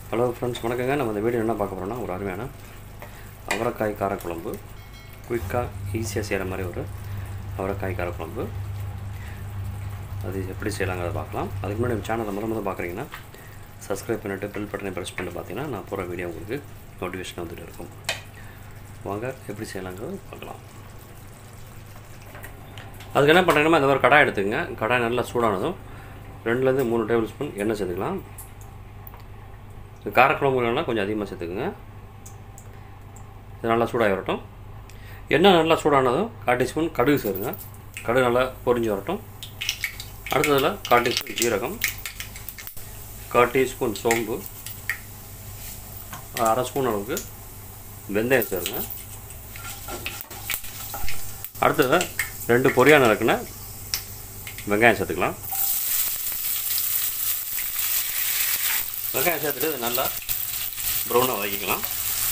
hello friends வணக்கங்க நம்ம இந்த வீடியோ என்ன பார்க்க போகிறோம்னா ஒரு அருமையான அவரைக்காய் காரக்குழம்பு குயிக்காக ஈஸியாக செய்கிற மாதிரி ஒரு அவரைக்காய் காரக்குழம்பு அது எப்படி செய்யலாங்கிறத பார்க்கலாம் அதுக்கு முன்னாடி நம்ம சேனலை முதல்ல முதல்ல பார்க்குறீங்கன்னா சப்ஸ்கிரைப் பண்ணிவிட்டு பெல் பட்டனை ப்ரெஸ் பண்ணிட்டு பார்த்தீங்கன்னா நான் போகிற வீடியோ உங்களுக்கு நோட்டிஃபிகேஷன் வந்துட்டு இருக்கும் வாங்க எப்படி செய்யலாங்கிறத பார்க்கலாம் அதுக்கு என்ன பண்ணுறீங்கன்னா இந்த மாதிரி கடாய் எடுத்துக்கங்க கடாய் நல்லா சூடானதும் ரெண்டுலேருந்து மூணு டேபிள் ஸ்பூன் எண்ணெய் சேர்த்துக்கலாம் இது காரக்குழம்புலாம் கொஞ்சம் அதிகமாக சேர்த்துக்குங்க இது நல்லா சூடாகி வரட்டும் எண்ணெய் நல்லா சூடானதும் கால் டீஸ்பூன் கடுகு சேருங்க கடுகு நல்லா பொரிஞ்சு வரட்டும் அடுத்ததில் கால் டீஸ்பூன் ஜீரகம் கால் டீஸ்பூன் சோம்பு அரை ஸ்பூன் அளவுக்கு வெந்தயம் சேருங்க அடுத்தது ரெண்டு பொரியான இருக்குன்னா வெங்காயம் சேர்த்துக்கலாம் வெங்காயம் சேர்த்துட்டு இது நல்லா ப்ரௌனாக வதக்கிக்கலாம்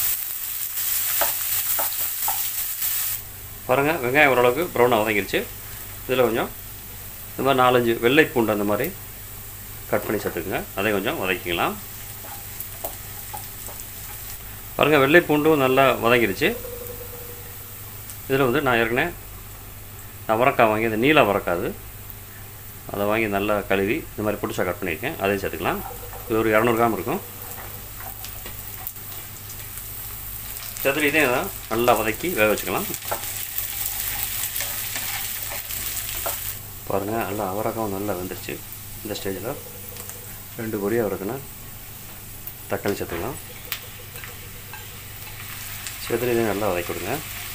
பாருங்கள் வெங்காயம் ஓரளவுக்கு ப்ரௌனாக வதங்கிருச்சு இதில் கொஞ்சம் இந்த மாதிரி நாலஞ்சு வெள்ளை பூண்டு அந்த மாதிரி கட் பண்ணி சேர்த்துக்குங்க அதை கொஞ்சம் வதக்கிக்கலாம் பாருங்கள் வெள்ளை பூண்டும் நல்லா வதங்கிருச்சு இதில் வந்து நான் ஏற்கனவே அவரக்காய் வாங்கி இந்த நீல அவரக்காது அதை வாங்கி நல்லா கழுவி இந்த மாதிரி புதுசாக கட் பண்ணியிருக்கேன் அதையும் சேர்த்துக்கலாம் இது ஒரு இரநூறு கிராம் இருக்கும் சேர்த்துட்டு இதே தான் நல்லா வதக்கி வேக வச்சுக்கலாம் பாருங்கள் நல்லா அவரக்காவும் நல்லா வெந்துருச்சு இந்த ஸ்டேஜில் ரெண்டு பொடியாக இருக்குன்னா தக்காளி சேர்த்துக்கலாம் சேர்த்துட்டு இதே நல்லா வதக்கி விடுங்க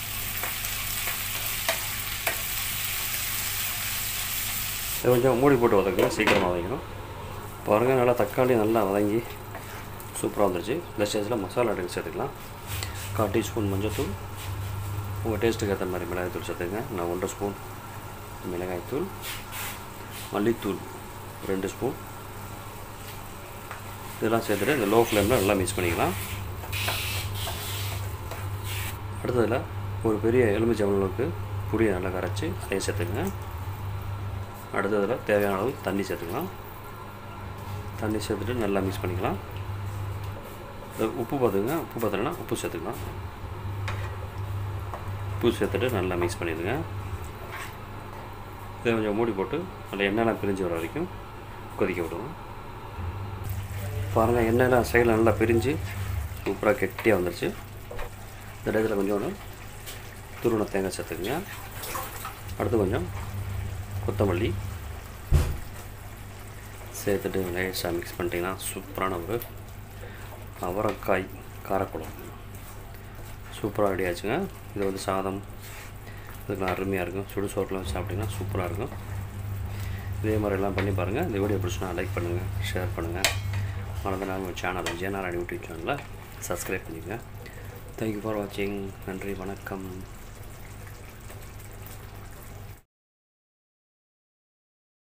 இது கொஞ்சம் மூடி போட்டு வதக்கணும் சீக்கிரமாக வதக்கணும் பாருங்கள் நல்லா தக்காளி நல்லா வதங்கி சூப்பராக வந்துருச்சு இந்த ஸ்டேஜில் மசாலா எடுத்து சேர்த்துக்கலாம் கால் டீஸ்பூன் மஞ்சள்தூள் உங்கள் டேஸ்ட்டுக்கு ஏற்ற மாதிரி மிளகாய்த்தூள் சேர்த்துங்க நான் ஒன்றரை ஸ்பூன் மிளகாய்த்தூள் மல்லித்தூள் ரெண்டு ஸ்பூன் இதெல்லாம் சேர்த்துட்டு இந்த லோ ஃப்ளேமில் நல்லா மிக்ஸ் பண்ணிக்கலாம் அடுத்ததில் ஒரு பெரிய எலுமிச்சம்பழம் அளவுக்கு புளியை நல்லா கரைச்சி அதையும் சேர்த்துக்குங்க அடுத்ததில் தேவையான அளவு தண்ணி சேர்த்துக்கலாம் தண்ணி சேர்த்துட்டு நல்லா மிக்ஸ் பண்ணிக்கலாம் இது உப்பு பார்த்துங்க உப்பு பார்த்தீங்கன்னா உப்பு சேர்த்துக்கலாம் உப்பு சேர்த்துட்டு நல்லா மிக்ஸ் பண்ணிடுங்க இதை கொஞ்சம் மூடி போட்டு நல்லா எண்ணெய்லாம் பிரிஞ்சு வர வரைக்கும் கொதிக்க விடுவோம் பாருங்கள் எண்ணெயெல்லாம் சைடில் நல்லா பிரிஞ்சு சூப்பராக கெட்டியாக வந்துருச்சு இந்த இடத்துல கொஞ்சோண்டு துருவண தேங்காய் சேர்த்துக்குங்க அடுத்து கொஞ்சம் கொத்தமல்லி சேர்த்துட்டு லைட்ஸாக மிக்ஸ் பண்ணிட்டீங்கன்னா சூப்பரான ஒரு அவரைக்காய் காரக்குழம்பு சூப்பராக ரெடி ஆச்சுங்க இது வந்து சாதம் இதுக்கெல்லாம் அருமையாக இருக்கும் சுடு சோறில் வச்சு சாப்பிட்டிங்கன்னா சூப்பராக இருக்கும் இதே மாதிரி எல்லாம் பண்ணி பாருங்கள் இந்த வீடியோ பிடிச்சினா லைக் பண்ணுங்கள் ஷேர் பண்ணுங்கள் மறந்துடாம நம்ம சேனல் ஜேனாராணி யூடியூப் சேனலில் சப்ஸ்கிரைப் பண்ணிக்கங்க தேங்க்யூ ஃபார் வாட்சிங் நன்றி வணக்கம்